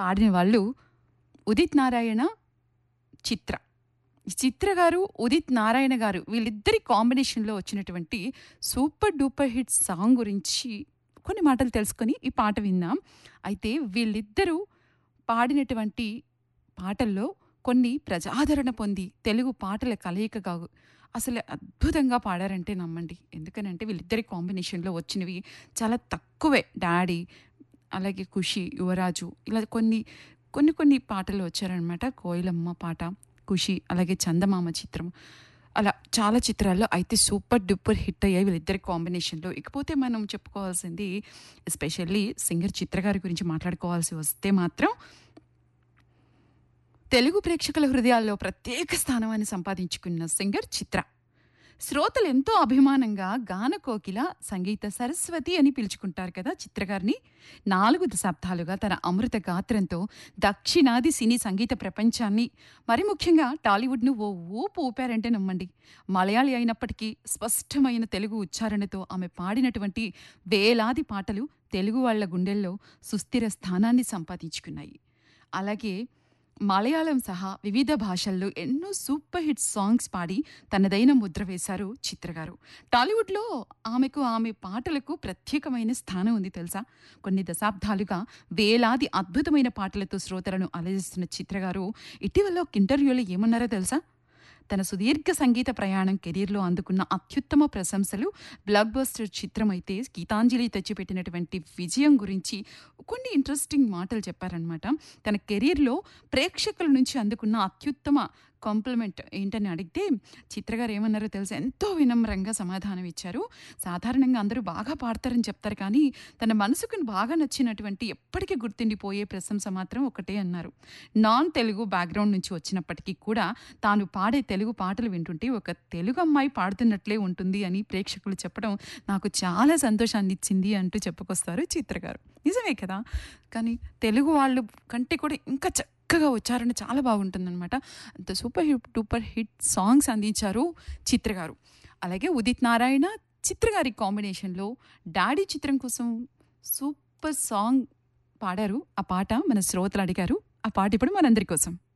పాడిన వాళ్ళు ఉదిత్ నారాయణ చిత్ర ఈ చిత్ర గారు ఉదిత్ నారాయణ గారు వీళ్ళిద్దరి కాంబినేషన్లో వచ్చినటువంటి సూపర్ డూపర్ హిట్ సాంగ్ గురించి కొన్ని మాటలు తెలుసుకొని ఈ పాట విందాం అయితే వీళ్ళిద్దరూ పాడినటువంటి పాటల్లో కొన్ని ప్రజాదరణ పొంది తెలుగు పాటల కలయికగా అసలు అద్భుతంగా పాడారంటే నమ్మండి ఎందుకనంటే వీళ్ళిద్దరి కాంబినేషన్లో వచ్చినవి చాలా తక్కువే డాడీ అలాగే ఖుషి యువరాజు ఇలా కొన్ని కొన్ని కొన్ని పాటలు వచ్చారనమాట కోయిలమ్మ పాట ఖుషి అలాగే చందమామ చిత్రం అలా చాలా చిత్రాల్లో అయితే సూపర్ డూపర్ హిట్ అయ్యాయి వీళ్ళిద్దరి కాంబినేషన్లో ఇకపోతే మనం చెప్పుకోవాల్సింది ఎస్పెషల్లీ సింగర్ చిత్ర గారి గురించి మాట్లాడుకోవాల్సి వస్తే మాత్రం తెలుగు ప్రేక్షకుల హృదయాల్లో ప్రత్యేక స్థానాన్ని సంపాదించుకున్న సింగర్ చిత్ర శ్రోతలు ఎంతో అభిమానంగా గాన కోకిల సంగీత సరస్వతి అని పిలుచుకుంటారు కదా చిత్రగారిని నాలుగు దశాబ్దాలుగా తన అమృత గాత్రంతో దక్షిణాది సినీ సంగీత ప్రపంచాన్ని మరి ముఖ్యంగా టాలీవుడ్ను ఓ ఊపు ఊపారంటే నమ్మండి మలయాళి అయినప్పటికీ స్పష్టమైన తెలుగు ఉచ్చారణతో ఆమె పాడినటువంటి వేలాది పాటలు తెలుగు వాళ్ళ గుండెల్లో సుస్థిర స్థానాన్ని సంపాదించుకున్నాయి అలాగే మలయాళం సహా వివిధ భాషల్లో ఎన్నో సూపర్ హిట్ సాంగ్స్ పాడి తనదైన ముద్ర వేశారు చిత్రగారు టాలీవుడ్లో ఆమెకు ఆమె పాటలకు ప్రత్యేకమైన స్థానం ఉంది తెలుసా కొన్ని దశాబ్దాలుగా వేలాది అద్భుతమైన పాటలతో శ్రోతలను అలరిస్తున్న చిత్రగారు ఇటీవల ఒక ఇంటర్వ్యూలో ఏమన్నారో తెలుసా తన సుదీర్ఘ సంగీత ప్రయాణం కెరీర్లో అందుకున్న అత్యుత్తమ ప్రశంసలు బ్లాక్ బస్టర్ చిత్రం అయితే గీతాంజలి తెచ్చిపెట్టినటువంటి విజయం గురించి కొన్ని ఇంట్రెస్టింగ్ మాటలు చెప్పారనమాట తన కెరీర్లో ప్రేక్షకుల నుంచి అందుకున్న అత్యుత్తమ కాంప్లిమెంట్ ఏంటని అడిగితే చిత్రగారు ఏమన్నారో తెలుసు ఎంతో వినమ్రంగా సమాధానం ఇచ్చారు సాధారణంగా అందరూ బాగా పాడతారని చెప్తారు కానీ తన మనసుకు బాగా నచ్చినటువంటి ఎప్పటికీ గుర్తుండిపోయే ప్రశంస మాత్రం ఒకటే అన్నారు నాన్ తెలుగు బ్యాక్గ్రౌండ్ నుంచి వచ్చినప్పటికీ కూడా తాను పాడే తెలుగు పాటలు వింటుంటే ఒక తెలుగు అమ్మాయి పాడుతున్నట్లే ఉంటుంది అని ప్రేక్షకులు చెప్పడం నాకు చాలా సంతోషాన్ని ఇచ్చింది అంటూ చెప్పుకొస్తారు చిత్రగారు నిజమే కదా కానీ తెలుగు వాళ్ళు కంటే కూడా ఇంకా చక్కగా ఉచ్చారణ చాలా బాగుంటుందన్నమాట అంత super hit super hit songs అందించారు చిత్రగారు అలాగే ఉదిత్ నారాయణ చిత్రగారి కాంబినేషన్లో డాడీ చిత్రం కోసం సూపర్ సాంగ్ పాడారు ఆ పాట మన శ్రోతలు అడిగారు ఆ పాట ఇప్పుడు మనందరి కోసం